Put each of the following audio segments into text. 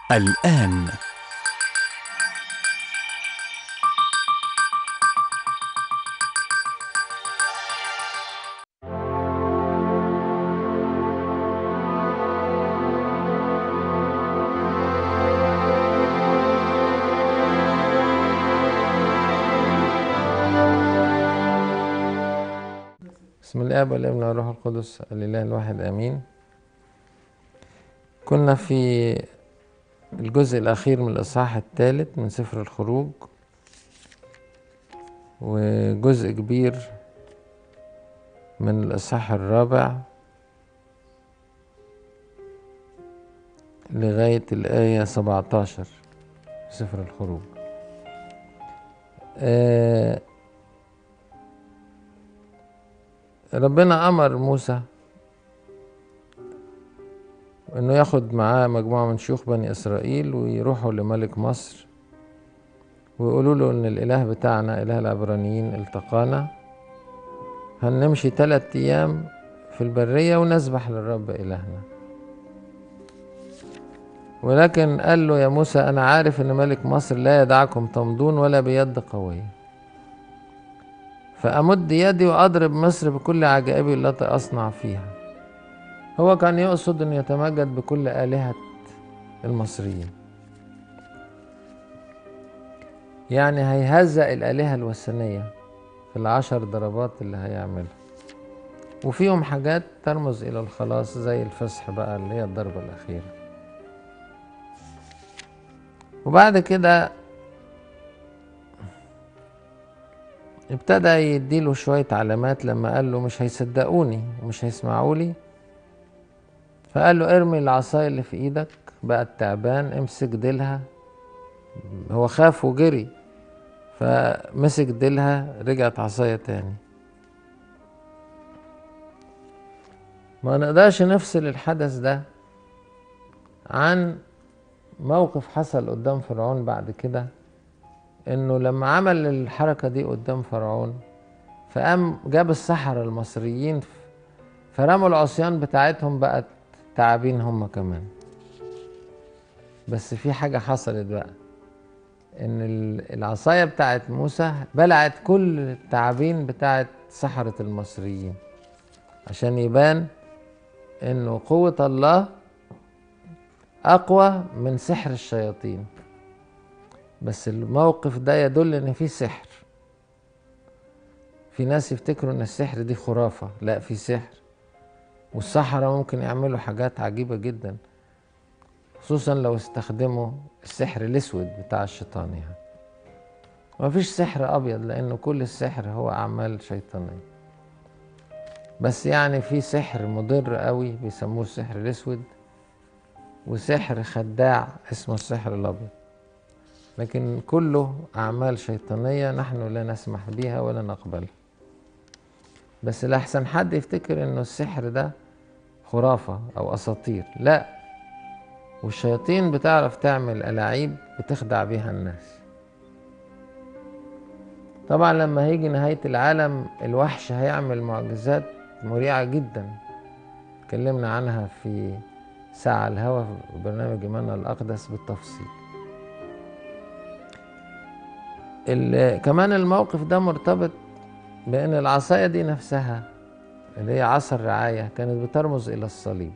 الآن بسم الاب والابن والروح القدس الاله الواحد امين كنا في الجزء الاخير من الاصحاح الثالث من سفر الخروج وجزء كبير من الاصحاح الرابع لغايه الايه 17 في سفر الخروج آه ربنا امر موسى انه ياخد معاه مجموعه من شيوخ بني اسرائيل ويروحوا لملك مصر ويقولوا له ان الاله بتاعنا اله العبرانيين التقانا هنمشي ثلاث ايام في البريه ونسبح للرب الهنا ولكن قال له يا موسى انا عارف ان ملك مصر لا يدعكم تمضون ولا بيد قويه فأمد يدي وأضرب مصر بكل عجائبي التي أصنع فيها هو كان يقصد أن يتمجد بكل آلهة المصريين يعني هيهزأ الآلهة الوثنية في العشر ضربات اللي هيعملها وفيهم حاجات ترمز إلى الخلاص زي الفصح بقى اللي هي الضربة الأخيرة وبعد كده ابتدى يديله شوية علامات لما قال له مش هيصدقوني ومش هيسمعوا لي فقال له ارمي العصاية اللي في ايدك بقت تعبان امسك ديلها هو خاف وجري فمسك ديلها رجعت عصاية تاني ما نقدرش نفصل الحدث ده عن موقف حصل قدام فرعون بعد كده انه لما عمل الحركة دي قدام فرعون فقام جاب السحرة المصريين فرموا العصيان بتاعتهم بقت تعابين هم كمان بس في حاجة حصلت بقى ان العصاية بتاعت موسى بلعت كل التعابين بتاعت سحرة المصريين عشان يبان انه قوة الله اقوى من سحر الشياطين بس الموقف ده يدل ان في سحر في ناس يفتكروا ان السحر دي خرافة لا في سحر والسحرة ممكن يعملوا حاجات عجيبة جدا خصوصا لو استخدموا السحر الاسود بتاع الشيطان يعني مفيش سحر ابيض لانه كل السحر هو اعمال شيطانية بس يعني في سحر مضر قوي بيسموه السحر الاسود وسحر خداع اسمه السحر الابيض لكن كله أعمال شيطانية نحن لا نسمح بها ولا نقبلها بس لأحسن حد يفتكر إنه السحر ده خرافة أو أساطير لا والشياطين بتعرف تعمل ألاعيب بتخدع بيها الناس طبعا لما هيجي نهاية العالم الوحش هيعمل معجزات مريعة جدا اتكلمنا عنها في ساعة الهوى في برنامج إيماننا الأقدس بالتفصيل كمان الموقف ده مرتبط بان العصايه دي نفسها اللي هي عصا الرعايه كانت بترمز الى الصليب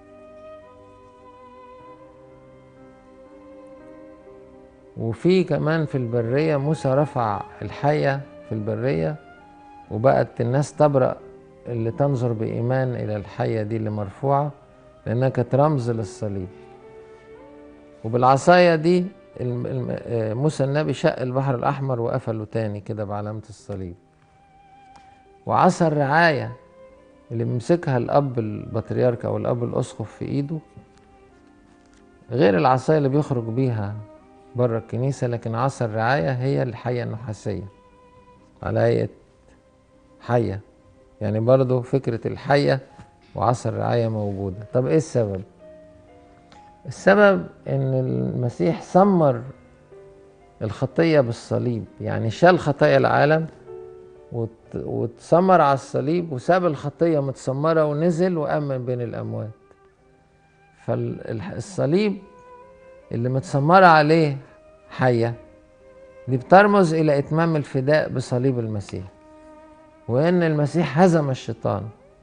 وفي كمان في البريه موسى رفع الحيه في البريه وبقت الناس تبرأ اللي تنظر بإيمان إلى الحية دي اللي مرفوعة لأنها كانت رمز للصليب وبالعصاية دي موسى النبي شق البحر الأحمر وقفله تاني كده بعلامة الصليب وعصا الرعاية اللي مسكها الأب البطريرك أو الأب الأسقف في إيده غير العصاية اللي بيخرج بيها بره الكنيسة لكن عصا الرعاية هي الحية النحاسية على هيئة حية يعني برضو فكرة الحية وعصا الرعاية موجودة طب إيه السبب؟ السبب ان المسيح ثمر الخطية بالصليب يعني شال خطايا العالم واتثمر على الصليب وساب الخطية متسمرة ونزل وقام من بين الأموات فالصليب اللي متسمرة عليه حية دي بترمز إلى إتمام الفداء بصليب المسيح وإن المسيح هزم الشيطان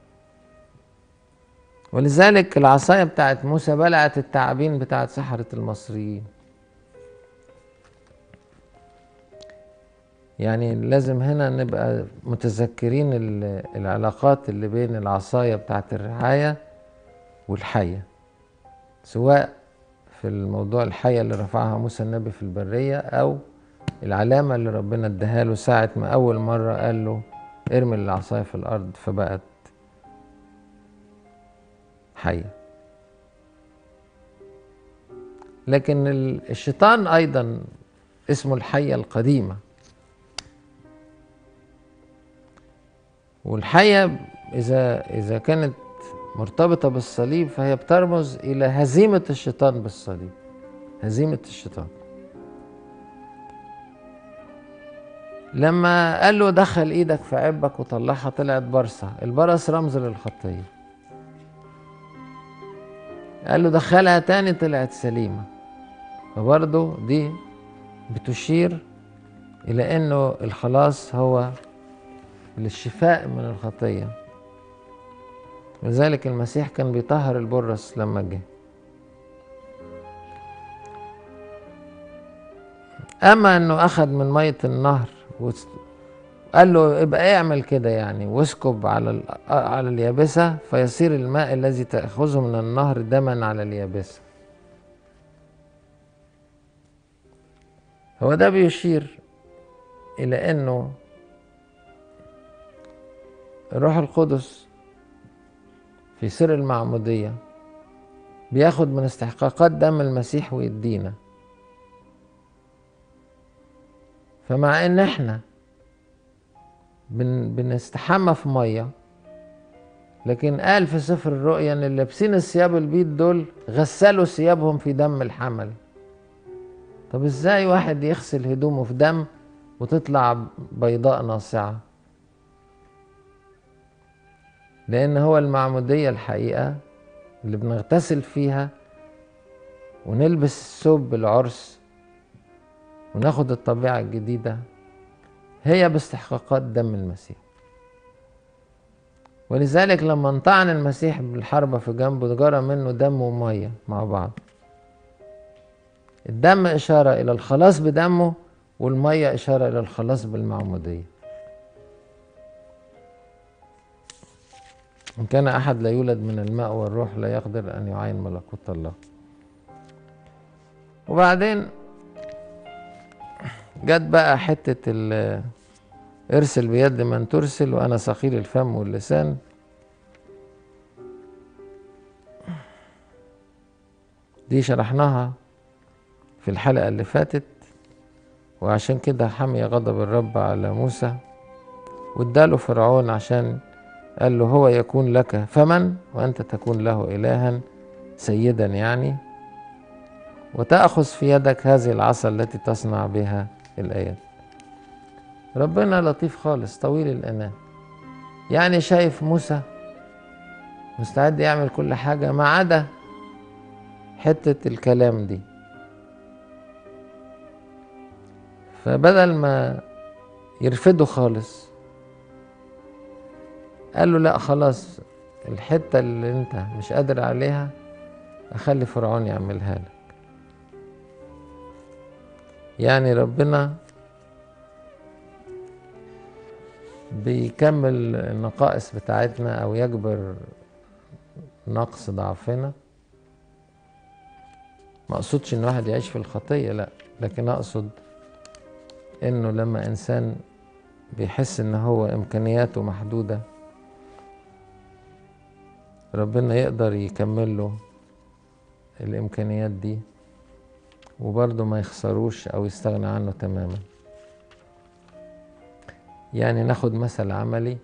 ولذلك العصاية بتاعت موسى بلعت التعابين بتاعت سحرة المصريين يعني لازم هنا نبقى متذكرين العلاقات اللي بين العصاية بتاعت الرعاية والحية سواء في الموضوع الحية اللي رفعها موسى النبي في البرية أو العلامة اللي ربنا اداها له ساعة ما أول مرة قال له ارمي العصاية في الأرض فبقت حية لكن الشيطان أيضا اسمه الحية القديمة والحية إذا إذا كانت مرتبطة بالصليب فهي بترمز إلى هزيمة الشيطان بالصليب هزيمة الشيطان لما قال له دخل ايدك في عبك وطلعها طلعت برصة البرص رمز للخطية قال له دخلها تاني طلعت سليمة فبرضه دي بتشير إلى أنه الخلاص هو للشفاء من الخطية لذلك المسيح كان بيطهر البرص لما جه أما أنه أخذ من مية النهر قال له ابقى اعمل كده يعني واسكب على على اليابسه فيصير الماء الذي تاخذه من النهر دما على اليابسه هو ده بيشير الى انه الروح القدس في سر المعموديه بياخد من استحقاقات دم المسيح ويدينا فمع ان احنا بن بنستحمى في ميه لكن قال في سفر الرؤيا ان اللي لابسين الثياب البيض دول غسلوا ثيابهم في دم الحمل طب ازاي واحد يغسل هدومه في دم وتطلع بيضاء ناصعه لان هو المعموديه الحقيقه اللي بنغتسل فيها ونلبس ثوب العرس وناخد الطبيعه الجديده هي باستحقاقات دم المسيح ولذلك لما انطعن المسيح بالحربة في جنبه جرى منه دم ومية مع بعض الدم إشارة إلى الخلاص بدمه والمية إشارة إلى الخلاص بالمعمودية إن كان أحد لا يولد من الماء والروح لا يقدر أن يعاين ملكوت الله وبعدين جت بقى حتة ارسل بيد من ترسل وأنا ثقيل الفم واللسان دي شرحناها في الحلقة اللي فاتت وعشان كده حمي غضب الرب على موسى واداله فرعون عشان قال له هو يكون لك فمن وأنت تكون له إلها سيدا يعني وتأخذ في يدك هذه العصا التي تصنع بها الآيات ربنا لطيف خالص طويل الأنام يعني شايف موسى مستعد يعمل كل حاجة ما عدا حتة الكلام دي فبدل ما يرفضه خالص قال له لا خلاص الحتة اللي انت مش قادر عليها اخلي فرعون يعملها لك يعني ربنا بيكمل النقائص بتاعتنا او يجبر نقص ضعفنا ما اقصدش ان واحد يعيش في الخطيه لا لكن اقصد انه لما انسان بيحس ان هو امكانياته محدوده ربنا يقدر يكمل له الامكانيات دي وبرضه ما يخسروش او يستغنى عنه تماما يعني ناخد مثل عملي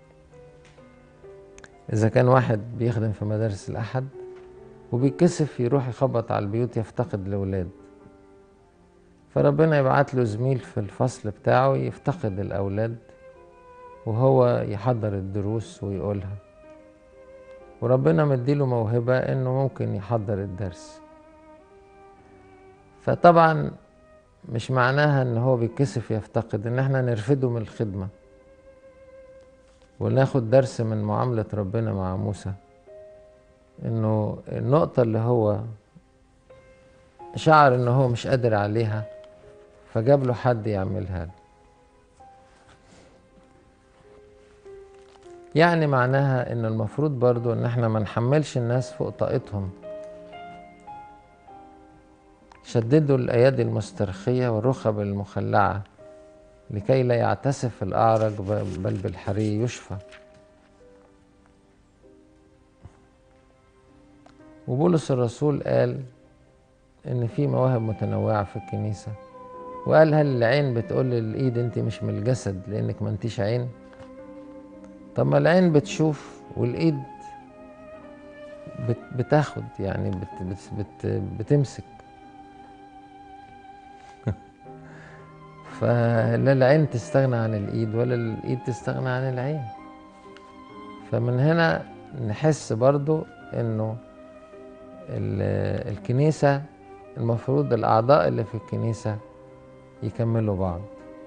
إذا كان واحد بيخدم في مدارس الأحد وبيتكسف يروح يخبط على البيوت يفتقد الأولاد فربنا يبعت له زميل في الفصل بتاعه يفتقد الأولاد وهو يحضر الدروس ويقولها وربنا مديله موهبة إنه ممكن يحضر الدرس فطبعا مش معناها ان هو بيتكسف يفتقد ان احنا نرفده من الخدمة وناخد درس من معاملة ربنا مع موسى انه النقطة اللي هو شعر ان هو مش قادر عليها فجاب له حد يعملها له يعني معناها ان المفروض برضو ان احنا ما نحملش الناس فوق طاقتهم شددوا الايادي المسترخية والرخب المخلعة لكي لا يعتسف الأعرج بل بالحري يشفى وبولس الرسول قال إن في مواهب متنوعة في الكنيسة وقال هل العين بتقول للإيد أنت مش من الجسد لأنك ما أنتيش عين طب ما العين بتشوف والإيد بت بتاخد يعني بت بت بت بتمسك فلا العين تستغنى عن الايد ولا الايد تستغنى عن العين فمن هنا نحس برضو انه الكنيسة المفروض الأعضاء اللي في الكنيسة يكملوا بعض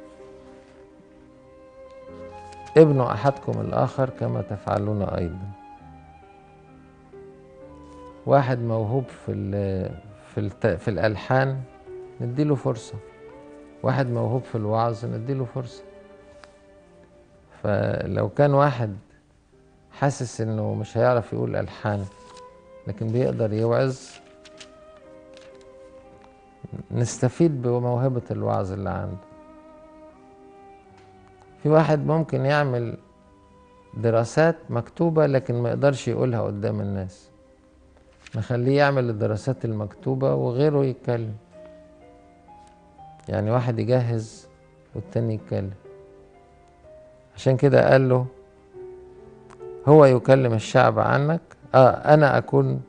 ابنوا أحدكم الآخر كما تفعلون أيضا واحد موهوب في في, في الألحان نديله فرصة واحد موهوب في الوعظ نديله فرصة فلو كان واحد حاسس انه مش هيعرف يقول ألحان لكن بيقدر يوعظ نستفيد بموهبة الوعظ اللي عنده في واحد ممكن يعمل دراسات مكتوبة لكن ما يقدرش يقولها قدام الناس نخليه يعمل الدراسات المكتوبة وغيره يتكلم يعني واحد يجهز والتاني يتكلم عشان كده قال له هو يكلم الشعب عنك آه أنا أكون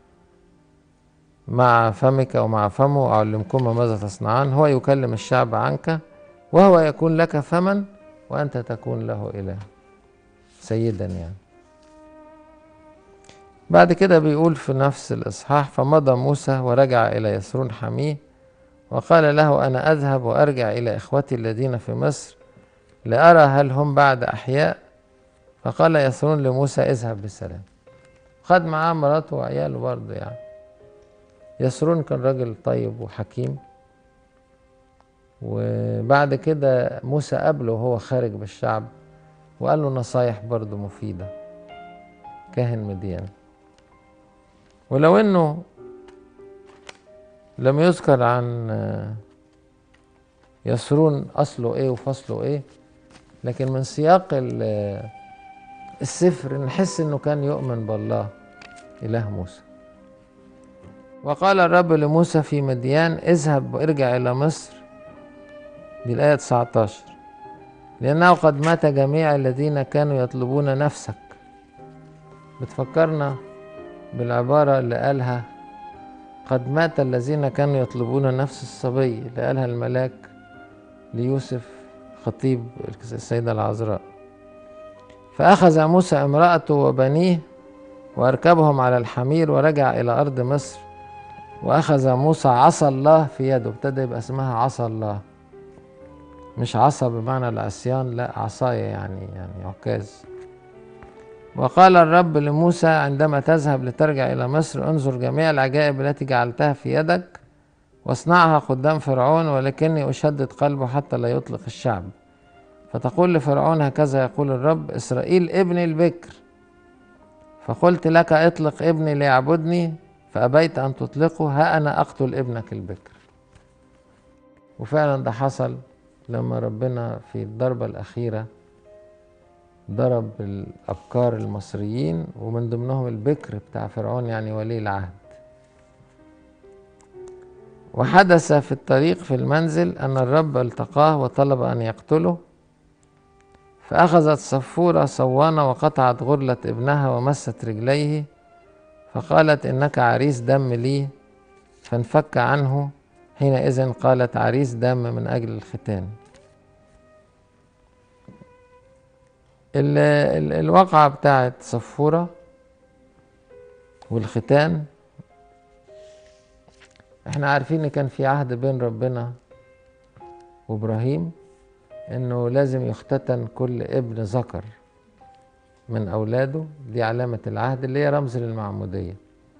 مع فمك ومع فمه أعلمكم ماذا تصنعان هو يكلم الشعب عنك وهو يكون لك فما وأنت تكون له إله سيدا يعني بعد كده بيقول في نفس الإصحاح فمضى موسى ورجع إلى يسرون حميه وقال له أنا أذهب وأرجع إلى إخوتي الذين في مصر لأرى هل هم بعد أحياء فقال يسرون لموسى اذهب بالسلام خد معاه مراته وعياله برضه يعني يسرون كان راجل طيب وحكيم وبعد كده موسى قابله وهو خارج بالشعب وقال له نصايح برضه مفيدة كاهن مديان ولو انه لم يذكر عن يسرون أصله إيه وفصله إيه لكن من سياق السفر نحس إنه كان يؤمن بالله إله موسى وقال الرب لموسى في مديان اذهب وارجع إلى مصر دي الآية 19 لأنه قد مات جميع الذين كانوا يطلبون نفسك بتفكرنا بالعبارة اللي قالها قد مات الذين كانوا يطلبون نفس الصبي اللي قالها الملاك ليوسف خطيب السيدة العذراء فأخذ موسى امرأته وبنيه وأركبهم على الحمير ورجع إلى أرض مصر وأخذ موسى عصا الله في يده ابتدى يبقى اسمها عصا الله مش عصا بمعنى العصيان لا عصاية يعني يعني عكاز وقال الرب لموسى عندما تذهب لترجع إلى مصر انظر جميع العجائب التي جعلتها في يدك واصنعها قدام فرعون ولكني أشدد قلبه حتى لا يطلق الشعب فتقول لفرعون هكذا يقول الرب إسرائيل ابني البكر فقلت لك اطلق ابني ليعبدني فأبيت أن تطلقه ها أنا أقتل ابنك البكر وفعلا ده حصل لما ربنا في الضربة الأخيرة ضرب الأبكار المصريين ومن ضمنهم البكر بتاع فرعون يعني ولي العهد وحدث في الطريق في المنزل أن الرب التقاه وطلب أن يقتله فأخذت صفورة صوانة وقطعت غرلة ابنها ومست رجليه فقالت إنك عريس دم لي فانفك عنه حينئذ قالت عريس دم من أجل الختان الواقعة بتاعت صفورة والختان احنا عارفين ان كان في عهد بين ربنا وابراهيم انه لازم يختتن كل ابن ذكر من اولاده دي علامة العهد اللي هي رمز للمعمودية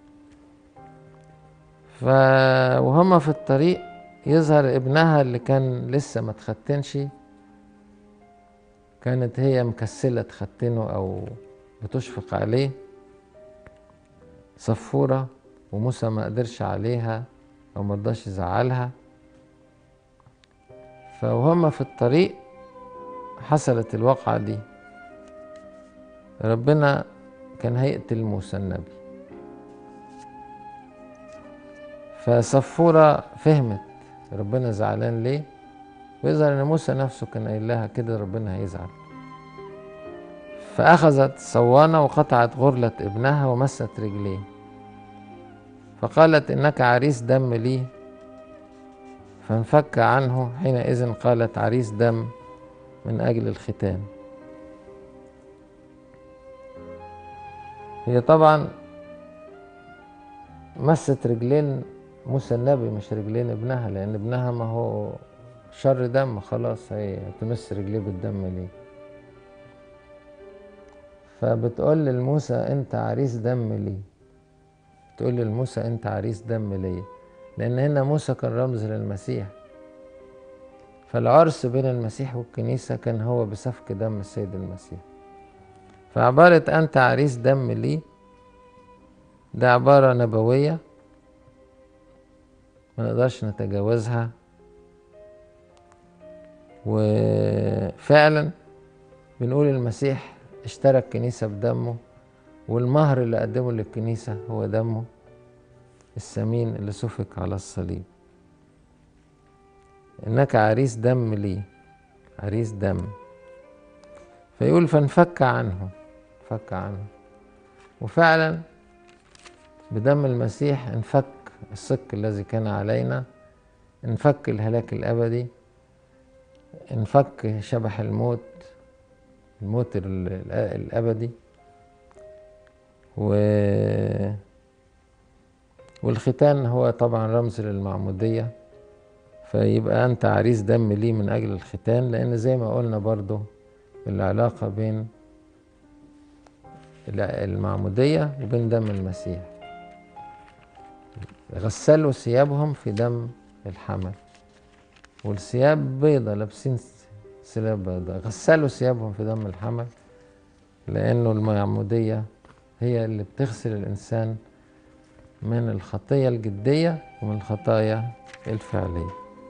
ف وهما في الطريق يظهر ابنها اللي كان لسه ما تختنش كانت هي مكسلة تختنه أو بتشفق عليه صفورة وموسى ما قدرش عليها أو مرضاش يزعلها فوهما في الطريق حصلت الواقعة دي ربنا كان هيقتل موسى النبي فصفورة فهمت ربنا زعلان ليه ويظهر ان موسى نفسه كان قايل لها كده ربنا هيزعل فأخذت صوانة وقطعت غرلة ابنها ومست رجليه فقالت إنك عريس دم لي فانفك عنه حينئذ قالت عريس دم من أجل الختان هي طبعا مست رجلين موسى النبي مش رجلين ابنها لأن ابنها ما هو شر دم خلاص هي تمس رجليه بالدم ليه فبتقول لموسى انت عريس دم لي تقول لموسى انت عريس دم لي لان هنا موسى كان رمز للمسيح فالعرس بين المسيح والكنيسة كان هو بسفك دم السيد المسيح فعبارة أنت عريس دم لي ده عبارة نبوية ما نقدرش نتجاوزها وفعلا بنقول المسيح اشترى الكنيسة بدمه والمهر اللي قدمه للكنيسة هو دمه الثمين اللي سفك على الصليب إنك عريس دم لي عريس دم فيقول فانفك عنه فك عنه وفعلا بدم المسيح انفك الصك الذي كان علينا انفك الهلاك الأبدي انفك شبح الموت الموت الأبدي و والختان هو طبعا رمز للمعمودية فيبقى أنت عريس دم لي من أجل الختان لأن زي ما قلنا برضو العلاقة بين المعمودية وبين دم المسيح غسلوا ثيابهم في دم الحمل والثياب بيضة لابسين ثياب بيضة غسلوا ثيابهم في دم الحمل لأنه المعمودية هي اللي بتغسل الإنسان من الخطية الجدية ومن الخطايا الفعلية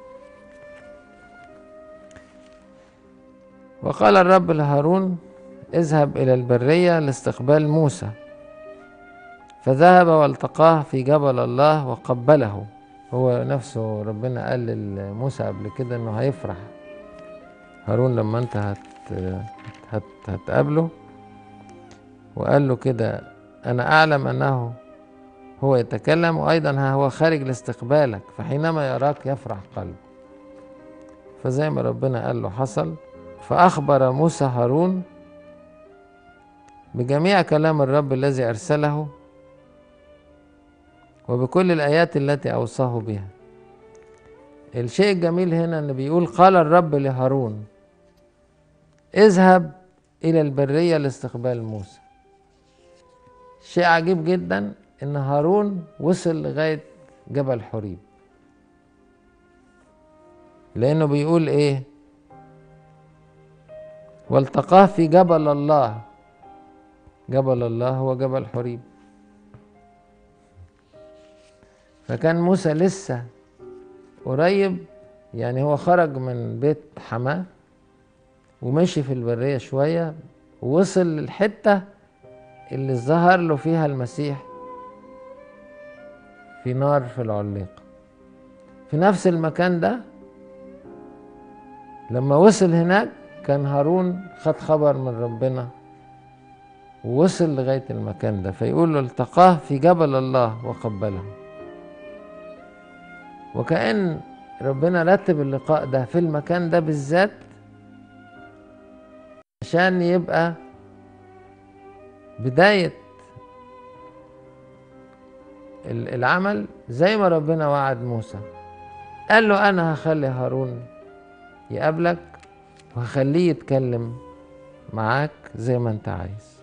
وقال الرب لهارون اذهب إلى البرية لاستقبال موسى فذهب والتقاه في جبل الله وقبله هو نفسه ربنا قال لموسى قبل كده انه هيفرح هارون لما انت هت هت هتقابله وقال له كده انا اعلم انه هو يتكلم وايضا ها هو خارج لاستقبالك فحينما يراك يفرح قلبه فزي ما ربنا قال له حصل فاخبر موسى هارون بجميع كلام الرب الذي ارسله وبكل الآيات التي أوصاه بها الشيء الجميل هنا أن بيقول قال الرب لهارون اذهب إلى البرية لاستقبال موسى شيء عجيب جدا أن هارون وصل لغاية جبل حريب لأنه بيقول إيه والتقاه في جبل الله جبل الله هو جبل حريب فكان موسى لسه قريب يعني هو خرج من بيت حماه ومشي في البرية شوية ووصل للحتة اللي ظهر له فيها المسيح في نار في العليقة في نفس المكان ده لما وصل هناك كان هارون خد خبر من ربنا ووصل لغاية المكان ده فيقول له التقاه في جبل الله وقبله وكأن ربنا رتب اللقاء ده في المكان ده بالذات عشان يبقى بداية العمل زي ما ربنا وعد موسى قال له انا هخلي هارون يقابلك وهخليه يتكلم معاك زي ما انت عايز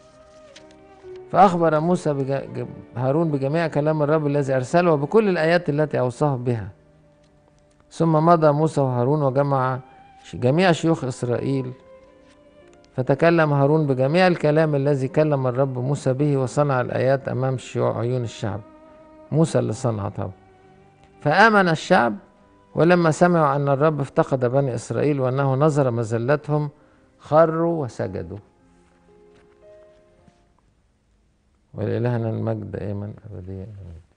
فأخبر موسى بج... هارون بجميع كلام الرب الذي أرسله وبكل الآيات التي أوصاه بها ثم مضى موسى وهارون وجمع جميع شيوخ إسرائيل فتكلم هارون بجميع الكلام الذي كلم الرب موسى به وصنع الآيات أمام عيون الشعب موسى اللي صنع طبعا فآمن الشعب ولما سمعوا أن الرب افتقد بني إسرائيل وأنه نظر مزلتهم خروا وسجدوا ولإلهنا المجد دائما أبديا